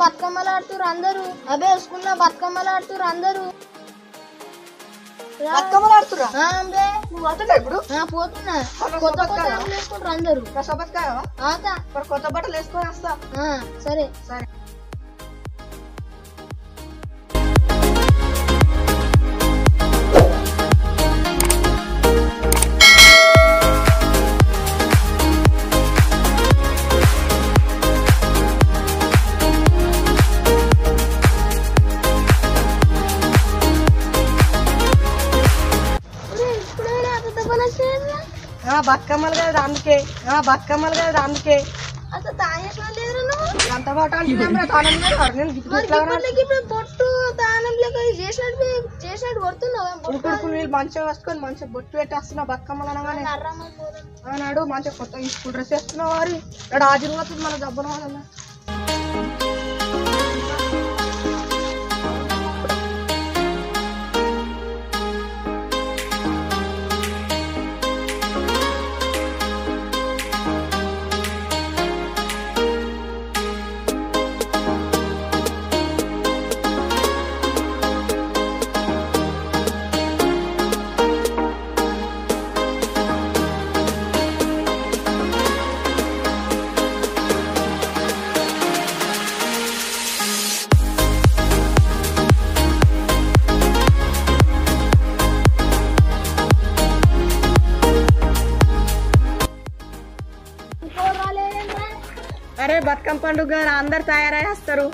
బతుకమ్మలు ఆడుతురు అందరూ అబే స్కూల్లో బతుకమ్మలు ఆడుతురు అందరూ బతుకమ్మలు ఆడుతురా ఆ, అబ్బే. నువ్వు పోతుందా ఇప్పుడు ఆ, పోతున్నా మన కొత్త కొత్త సొబ్బక్కాయ? ఆటలు వేసుకుంటారు అందరూ కష్టపడతావా ఆత మరి కొత్త బట్టలు వేసుకొని వస్తా ఆ, సరే సరే ఇప్పుడైనా పెద్ద పని వచ్చేది ఆ, బతుకమ్మలు కదా అందుకే ఆ, బతుకమ్మలు కదా అందుకే అసలు తాగేసిన లేదు నువ్వు ఎంత పాట అంటున్నా తానం మీద పడు. నేను గిట్ల మరి ఇట్లా కూడా ఇప్పటికి ఇప్పుడు బొట్టు దానం లెక్క చేసినట్టు చేసినట్టు కొడుతున్నావు ఉడుకుడుకు నీళ్ళు మంచిగా వేసుకొని మంచిగా బొట్టు పెట్టేస్తున్నా బతుకమ్మలు అనగానే ఆనాడు మంచిగా కొత్త ఈ స్కూల్ డ్రెస్ వేస్తున్నావు వారి ఇక్కడ ఆశీర్వాదం మన దబ్బన వాళ్ళ అరే బతుకమ్మ పండుగ అందరు తయారై వస్తారు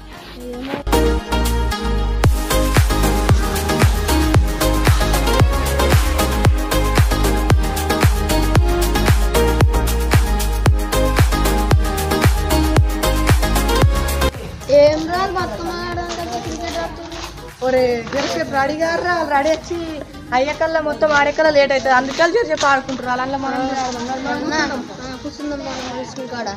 ఏం రాదు బతుకమ్మ ఆడడానికి క్రికెట్ ఆడుతుంది ఒరే జరసేపు రెడీ గారు రెడీ వచ్చి అయ్యకల్లా మొత్తం ఆడేకల్లా లేట్ అవుతుంది అందుకని జరసేపు ఆడుకుంటారు అలా మనం అన్న కూర్చుందాం మనం స్కూల్ కాడ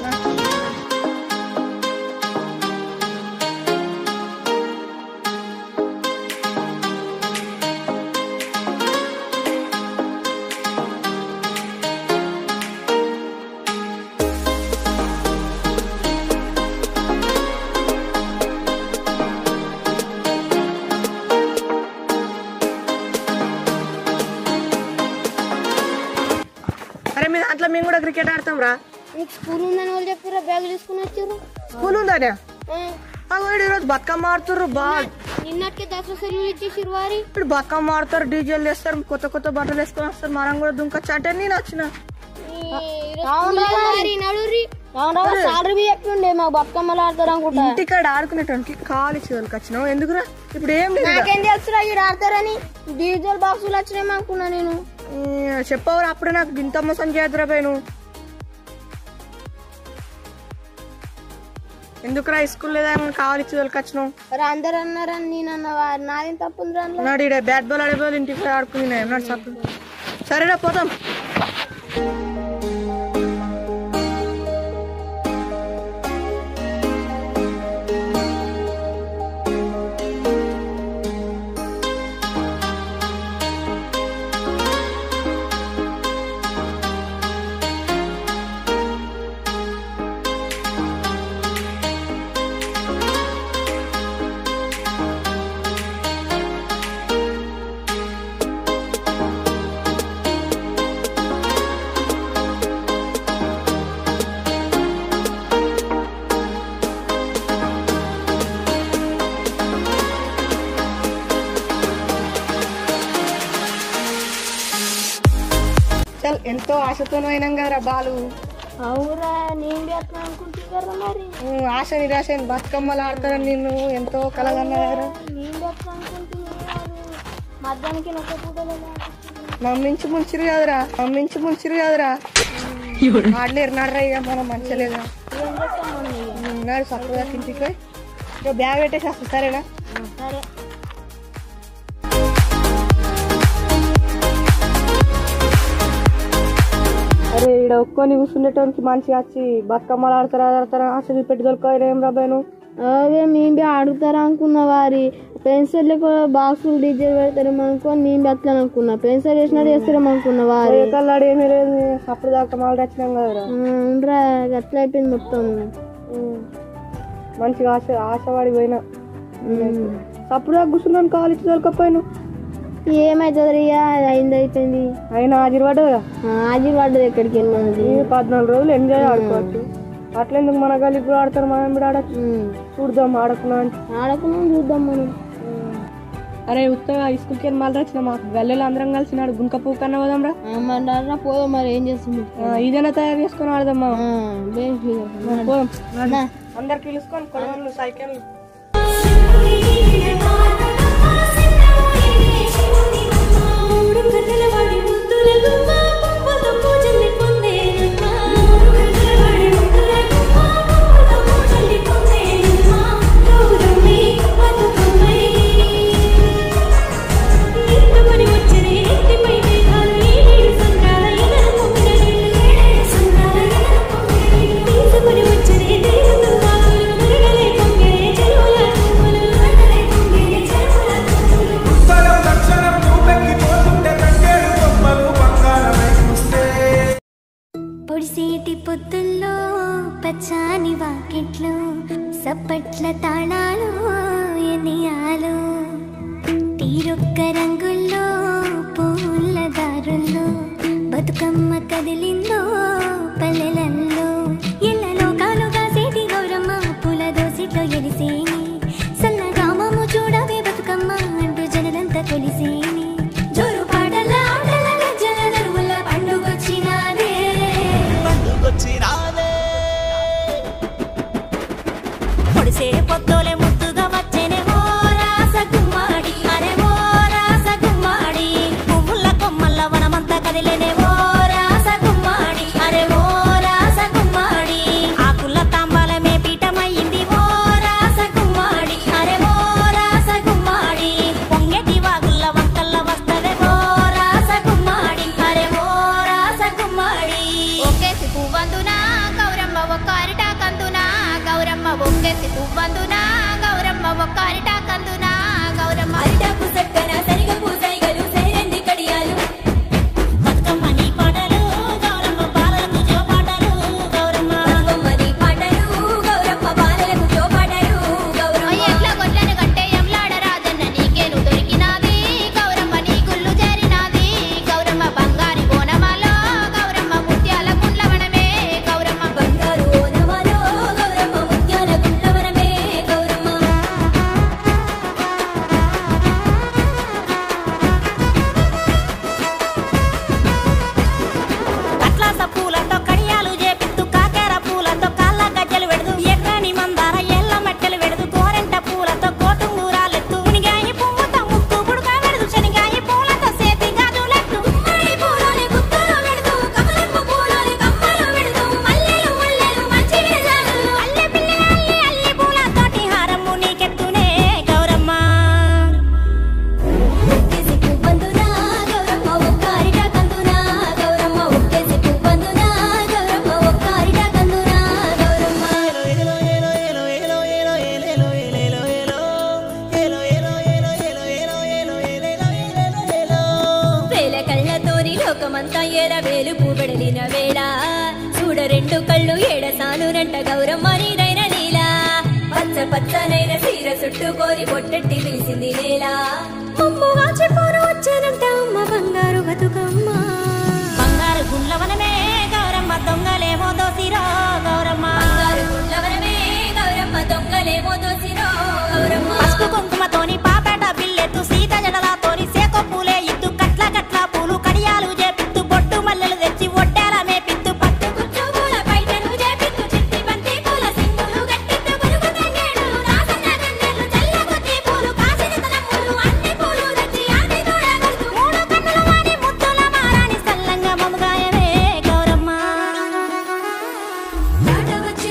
అరే మీ దాంట్లో మేము కూడా క్రికెట్ ఆడతాం రా నీకు స్కూల్ ఉందని వాళ్ళు చెప్పారా బ్యాగ్ తీసుకుని వచ్చారు స్కూల్ ఉందా ఈరోజు బతుకమ్మ ఆడుతుర్రు బాగా నిన్నటికే దసరా సెలవులు ఇచ్చేసారు వారి ఇప్పుడు బతుకమ్మ ఆడతారు డీజేలు వేస్తారు కొత్త కొత్త బట్టలు వేసుకొని వస్తారు మనం కూడా దుంకొచ్చు అంటే నేను వచ్చిన సాలరీ చెప్పిండే మాకు బతుకమ్మలు ఆడతారు అనుకుంటా ఇంటికాడ ఆడుకునేటానికి కాలు ఇచ్చేదానికి వచ్చినావు ఎందుకురా ఇప్పుడు ఏం లేదు కదా. నాకేం తెలుసురా ఇక్కడ ఆడతారని డీజిల్ బాక్సులు వచ్చినాయి అనుకున్నా నేను ఈ, చెప్పవరా అప్పుడే నాకు ఇంత మోసం చేద్దరా పోయి నువ్వు ఎందుకురా ఈ స్కూల్ లేదా కావాలి ఇచ్చేదానికి వచ్చినావు మరి అందరు అన్నారని నేను అన్నవా నాదేం తప్పు ఉంది రా నాడు ఈడ బ్యాట్ బాల్ ఆడే బాల్ ఇంటికి పోయి ఆడుకుని నాడు సప్పు సరేనా పోతాం చల్ ఎంతో ఆశతోనూ అయినాం కదరా బాలు అవురా నేను చేస్తాను అనుకుంటున్నారా మరి ఉమ్, ఆశ నిరాశ అయిన బతుకమ్మలు ఆడతారని నిన్ను ఎంతో కలగన్నారా నేను చేస్తాను అనుకుంటున్నారు మధ్యాహ్నానికి ఒక్క పూటలో మమ్మించి ముంచిరు కదరా మమ్మించి ముంచిరు కదరా ఆడలేరు నడరా ఇక మనం మంచిగా లేదా ఏం చేస్తాం మనం ఇక? నాడు సక్కగా ఇంటికి పోయి ఇక బ్యాగ్ పెట్టేసి వస్తా సరేనా సరే అరే ఇక్కడ ఒక్కొని కూర్చుండేటోనికి మంచిగా వచ్చి బతుకమ్మలు ఆడతారా ఆడతారా ఆశ పెట్టి దొరకదు ఏం రాబాను అదే మేము బి అడుగుతారా అనుకున్న వారి పెన్సిల్ బాక్సులు డీజే పెడతారు అనుకోని మేము బి అట్లా అనుకున్నా పెన్సిల్ వేసినట్టు చేస్తారేమో అనుకున్న వారి కల్లాడు ఏమీ లేదు అప్పుడు దాకా మళ్ళీ వచ్చినాం కదరా ఉండరా అట్లా అయిపోయింది మొత్తం మంచిగా ఆశ ఆశపడి పోయినా అప్పుడు కూర్చున్నాను కాలేజ్ దొరకపోయాను ఏమైతుంది ఇక అది అయింది అయిపోయింది అయినా ఆశీర్వాడగా ఆజీర్ పడ్డది ఎక్కడికి మనది ఈ పద్నాలుగు రోజులు ఎంజాయ్ ఆడుకోవచ్చు అట్లెందుకు మన గల్లి కూడా ఆడతారు మనం కూడా ఆడచ్చు చూద్దాం ఆడకున్నా అంటే ఆడకుండా చూద్దాం మనం అరే ఉత్తగా స్కూల్కి వెళ్ళి మళ్ళీ వచ్చిన మా గల్లెలు అందరం కలిసి నాడు గుంక పూ కన్నా పోదాం రా ఏమన్నారా పోదాం మరి ఏం చేస్తుంది ఇదైనా తయారు చేసుకొని ఆడదాం మా పోదాం నా. అందరికి పిలుచుకొని కొడవలు సైకిల్ మూడు కన్నుల వాడి ముద్దుల గుమ్మ పువ్వుతో పూజల్ని పొందేనమ్మ మూడు కన్నుల వాడి ముద్దుల గుమ్మ పువ్వుతో పూజల్ని పొందేనమ్మ గౌరమ్మి బతుకమ్మై ఎత్తుకొని వచ్చరే ఎత్తిపై మేఘాలు ఏడేడు సంద్రాల ఎదర పొంగని ఏడేడు సంద్రాల ఎదర పొంగని తీసుకొని వచ్చరే దేవుడు వాగులు మురగలే పొంగరే చెరువుల తుమ్ములు మురగలే పొంగరే చెరువుల తుమ్ములు ఉత్తరం దక్షిణం భూమికి పోతుంటే తంగేడు బొమ్మలు బంగారమై చూస్తే పొడిసేటి పొద్దుల్లో పచ్చాని వాకిట్లో సప్పట్ల తాళాలు ఎనియాలు తీరొక్క రంగుల్లో పూల దారుల్లో బతుకమ్మ కదిలిందో పల్లెలల్లో ఎల్ల లోకాలు కాసేటి గౌరమ్మ పూల దోసిట్లో ఎలిసేని సన్నగామము చూడవే బతుకమ్మ అంటూ జనలంతా కొలిసేని జోరు పాటల ఆటల గజ్జల నరువుల పండుగొచ్చినాదే పొడిసే పొద్దులే ముద్దుగా వచ్చేనే ఓ రాస గుమ్మాడి అరే ఓ రాస గుమ్మాడి పువ్వుల కొమ్మల్ల వనమంతా కదిలేనే ఓ రాస గుమ్మాడి అరే ఓ రాస గుమ్మాడి ఆకుల తాంబాలమే పీఠమయ్యింది ఓ రాస గుమ్మాడి అరే ఓ రాస గుమ్మాడి పొంగెటి వాగుల్ల వంకల్ల వస్తదే ఓ రాస గుమ్మాడి అరే ఓ రాస గుమ్మాడి ఒక్కేసి పువ్వందునా గౌరమ్మ ఒక్క అరిటా కందునా గౌరమ్మ ఒక్కేసి పువ్వందునా గౌరమ్మ ఒక్క అరిటా కందునా గౌరమ్మ అరిటాకు చక్కన సరిగ పూసైగలు సేరంది కడియాలు బతుకమ్మని పాటలు గౌరమ్మ బాలలకు జో పాటలు గౌరమ్మ బతుకమ్మని పాటలు గౌరమ్మ బాలలకు జో పాటలు గౌరమ్మ ఎట్ల గొడ్లను గట్టే ఎంలాడ రాజన్న నీకేను దొరికినాది గౌరమ్మ నీ గుళ్ళు చేరినాది గౌరమ్మ బంగారి బోనమాలో గౌరమ్మ ముత్యాల కుండ్లవనమే గౌరమ్మ బంగారు ఓనమాలో గౌరమ్మ ముత్యాల గుండ్లవనమే గౌరమ్మ అట్లాస పూలతో కడియాలు చేపిస్తూ కాకేర పూలతో కాళ్ళ గజ్జలు వెడదు ఎర్రని మందార ఎల్ల మట్టెలు వెడదు గోరెంట పూలతో కోటుంగూరాలెత్తు మునిగాయి పువ్వుతో ముక్కు పుడక వెడదు శనిగాయి పూలతో సేతి గాజులెత్తు గుమ్మడి పూలోని గుత్తలు వెడదు కమలపు పూలోని కమ్మలు వెడదు మల్లెలు ముల్లెలు మంచి విరజాలు అల్లె పిల్లి అల్లి అల్లి పూలతోటి హారము నీకెత్తునే గౌరమ్మ ఒక్కేసి పువ్వందునా గౌరమ్మ ఒక్కారిట కందునా గౌరమ్మ ఒక్కేసి పువ్వందునా గౌరమ్మ ఒక్కారిట కందునా గౌరమ్మ వేల కళ్ళతోని లోకమంతా ఎర వేలు పూబెడలిన వేళ చూడ రెండు కళ్ళు ఏడసానురంట గౌరమ్మ నీదైన నీలా పచ్చ పచ్చనైన సీర చుట్టుకోరి పొట్టెట్టి పిలిచింది నేల ముమ్ము వాచిపోరు వచ్చానంట అమ్మ బంగారు బతుకమ్మ బంగారు గుండ్లవనమే గౌరమ్మ దొంగలేమో దోసిరో గౌరమ్మ బంగారు గుండ్లవనమే గౌరమ్మ దొంగలేమో దోసిరో గౌరమ్మ పసుపు కుంకుమతోని పాపేట బిల్లెత్తు సీత జడలతోని సేకొ పూలే ఇత్తు కట్ల కట్ల పూలు కడియాలు చేపిత్తు బొట్టు మల్లెలు తెచ్చి ఒడ్డేల మేపిత్తు పట్టు కుచ్చు పూల పైటను చేపిత్తు చిట్టి బంతి పూల సింగులు గట్టిత్తు పురుగు తంగేడు నాసన్న గంగెలు చల్ల కొద్ది పూలు కాసిన తలములు అన్ని పూలు తెచ్చి ఆది తోడగొడుతూ మూడు కన్నుల వాడి ముద్దుల మారాని సల్లంగా మముగాయవే గౌరమ్మ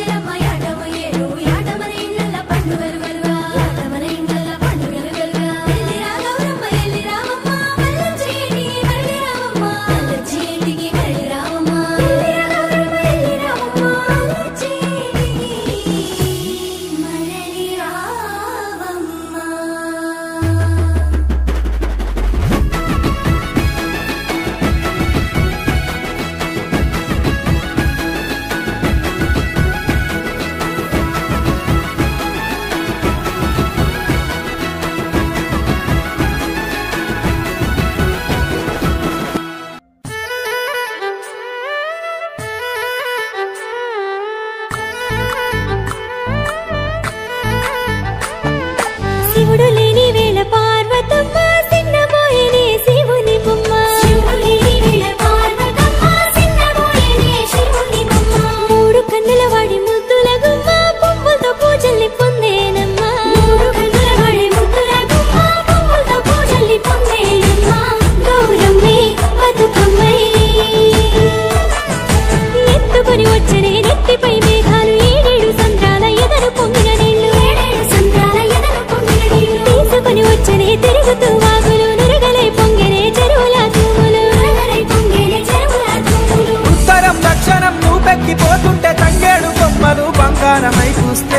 తిరుగుతూ వాగులు నురగలై పొంగినే చెరువుల తూములు నురగలై పొంగినే చెరువుల తూములు ఉత్తరం దక్షిణం నువ్వెక్కిపోతుంటే తంగేడు బొమ్మలు బంగారమై చూస్తే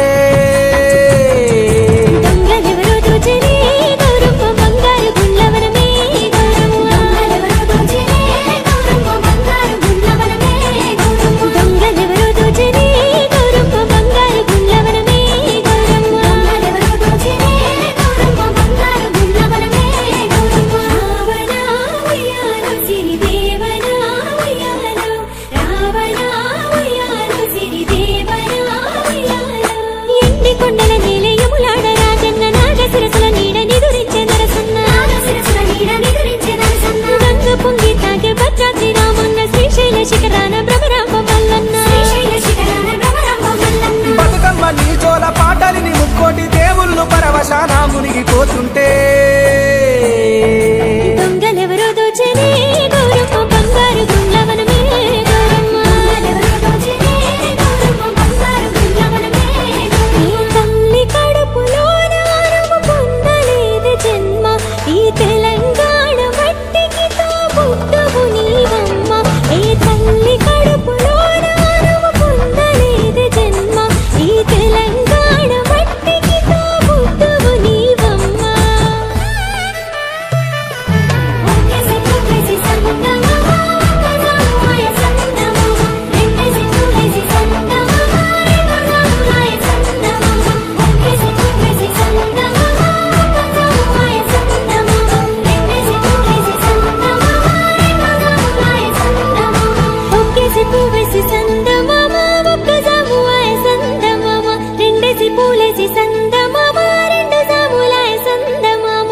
దొంగలెవరో దోచనే గౌరమ్మ బంగారు గుండ్లవనమే గౌరమ్మ దొంగలెవరో దోచనే గౌరమ్మ బంగారు గుండ్లవనమే గౌరమ్మ దొంగలెవరో దోచనే గౌరమ్మ బంగారు గుండ్లవనమే గౌరమ్మ దొంగలెవరో దోచనే గౌరమ్మ బంగారు గుండ్లవనమే గౌరమ్మ రావణ ఉయ్యాలో సిరిదేవన ఉయ్యాలో రావణ ఉయ్యాలో సిరిదేవన ఉయ్యాలో ఎండి కొండల నేల యములాడ రాజన్న నాగశిరసుల నీడ నిదురించే నరసన్న నాగశిరసుల నీడ నిదురించే నరసన్న గంగ పొంగి తాగే భద్రాద్రి రామన్న శ్రీశైల శిఖరాన భ్రమరాంబ మల్లన్న శ్రీశైల శిఖరాన భ్రమరాంబ మల్లన్న బతుకమ్మ నీ జోల పాటలిని ముక్కోటి దేవుళ్ళు పరవశాన మునిగిపోతుంటే దొంగలెవరో దోచనే గౌరమ్మ బంగారు గుండ్లవనమే గౌరమ్మ దొంగలెవరో దోచనే గౌరమ్మ బంగారు గుండ్లవనమే నీ తల్లి కడుపులోన అరువు పొందలేదు జన్మ ఈ తెలంగాణ మట్టికి తో పుట్టవు నీవమ్మ ఏ తల్లి కడుపులోన అరువు పొందలేదు జన్మ ఈ తెలంగాణ మట్టికి తో పుట్టవు నీవమ్మ ఒకేసి ఒకేసి సంగమమ కజాముయ సంగమమ రెండేసి ఒకేసి సంగమమ కజాముయ సంగమమ ఒకేసి ఒకేసి సంగమమ కజాముయ సంగమమ రెండేసి ఒకేసి సంగమమ కజాముయ సంగమమ ఒకేసి ఒకేసి సంగమమ కజాముయ సంగమమ రెండేసి పూలేసి సంగమమ రెండు జాములాయ సంగమమ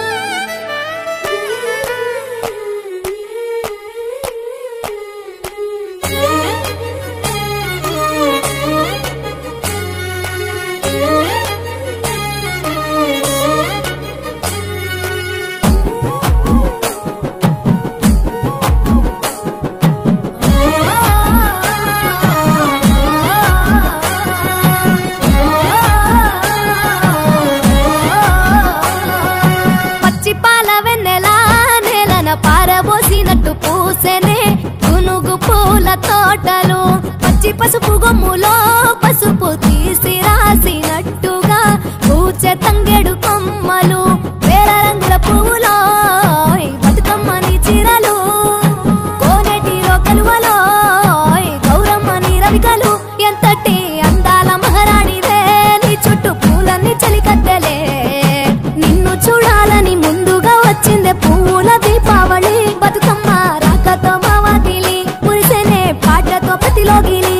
పచ్చి పాల వెన్నెల నేలన పారబోసినట్టు పూసెనే గునుగు పూల తోటలు పచ్చి పసుపు గొమ్ములో పసుపు తీసి రాసినట్టుగా పూచె తంగెడు కొమ్మలు వేల రంగుల పువ్వులో ఈ బతుకమ్మని చీరలు కోనేటిలో కలువలో ఈ గౌరమ్మని రవికలు ఎంతటి అందాల మహారాణివే నీ చుట్టూ పూలన్నీ చలికత్తెలే నిన్ను చూడాలని ముందుగా వచ్చిందే పూల దీపావళి బతుకమ్మ రాకతో మావాతిలి మురిసెనే పాటతో ప్రతిలోగిలి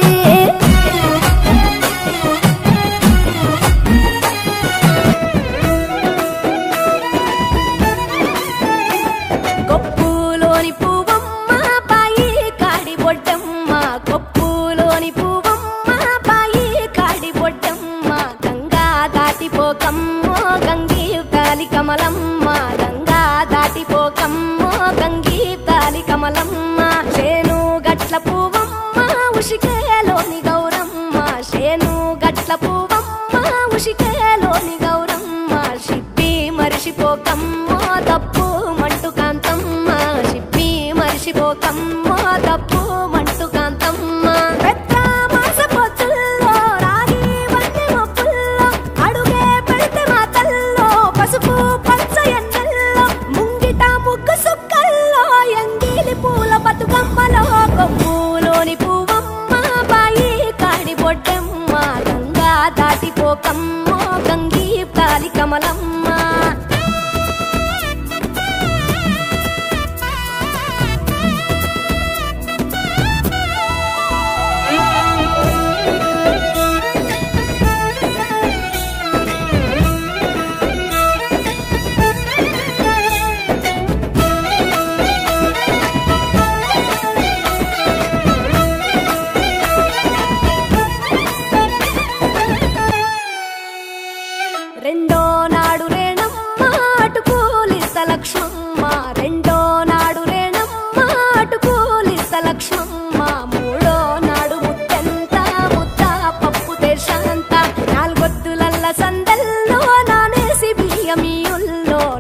కొప్పులోని పువ్వమ్మ పాయి కాడి బొడ్డమ్మ కొప్పులోని పువ్వమ్మ పాయి కాడి బొడ్డమ్మ గంగా దాటిపోకమ్మో గంగీ తాలి కమలమ్మ గంగా దాటిపోకమ్మో గంగీ తాలి కమలమ్మ చేను గట్ల పువ్వమ్మ ఉషికేలోని గౌరమ్మ చేను గట్ల పువ్వమ్మ ఉషికేలోని గౌరమ్మ షిప్పి మరిషిపోకమ్మో తప్పు మంటు కాంతమ్మ షిప్పి మరిషిపోకమ్మో తప్పు మంటు కాంతమ్మ పెద్ద మాస పొత్తుల్లో రాగి వంటి మొప్పుల్లో అడుగే పెడితే మా తల్లో పసుపు పచ్చ ఎన్నెల్లో ముంగిట ముగ్గు సుక్కల్లో ఎంగిలి పూల బతుకమ్మలో కొమ్ములోని పువ్వమ్మ బాయి కాడి బొడ్డమ్మ గంగా దాటిపోకమ్మో గంగీ తాలి కమలమ్మ రెండో నాడు రేణమ్మ అటు పోలిస్త లక్ష్మమ్మ రెండో నాడు రేణమ్మ అటు పోలిస్త లక్ష్మమ్మ మూడో నాడు ముత్తెంత ముద్ద పప్పు దేశంత నాలుగొద్దులల్ల సందల్లో నానేసి బియ్యమియుల్లో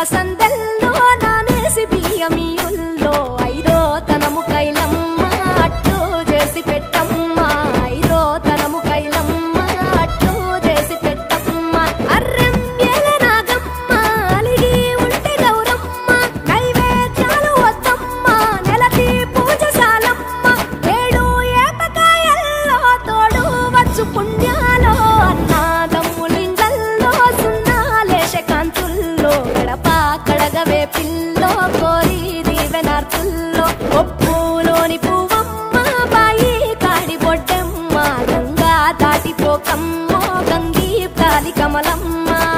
సందెల్లో నానేసి బియ్యమీయుల్లో ఐదో తనము కైలమ్మ అట్టు చేసి పెట్టమ్మ ఐదో తనము కైలమ్మ అట్టు చేసి పెట్టమ్మ అర్రెం ఏల నాగమ్మ అలిగి ఉంటే గౌరమ్మ నైవేద్యాలు వద్దమ్మ నెలతి పూజశాలమ్మ ఏడు ఏపకాయల్లో తోడు వచ్చు పుణ్యాలో అన్నాదమ్ములింగల్లో సున్నాలేశ కాంతుల్లో గడప కడగవే పిల్లో కోరి దీవెనార్తుల్లో ఒప్పులోని పువ్వమ్మ బాయి కాడి బొడ్డెమ్మ గంగా దాటిపోకమ్మో గంగీ కాలి కమలమ్మ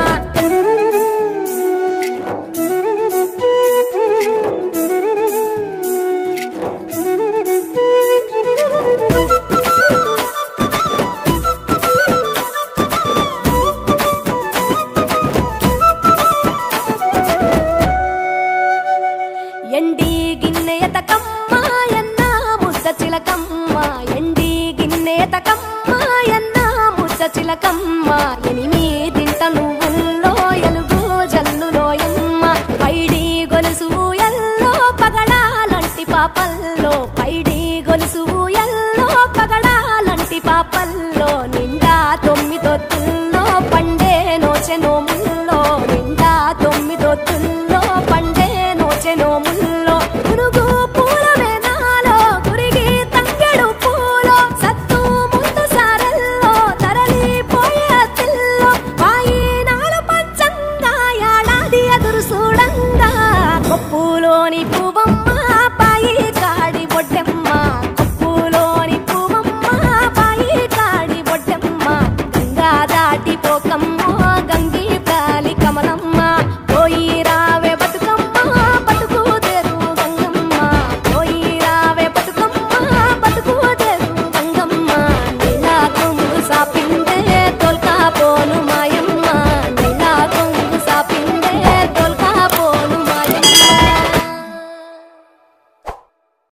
ఎండి గిన్నెయతకమ్మ ఎన్న ముద్ద చిలకమ్మ ఎండి గిన్నెయతకమ్మ ఎన్న ముద్ద చిలకమ్మ ఎనిమిదింట నువ్వుల్లో ఎలుగు జల్లులో ఎమ్మ పైడి గొలుసు ఎల్లో పగడాలంటి పాపల్లో పైడి గొలుసు ఎల్లో పగడాలంటి పాపల్లో నిండా తొమ్మిదొత్తుల్లో పండే నోచె నోము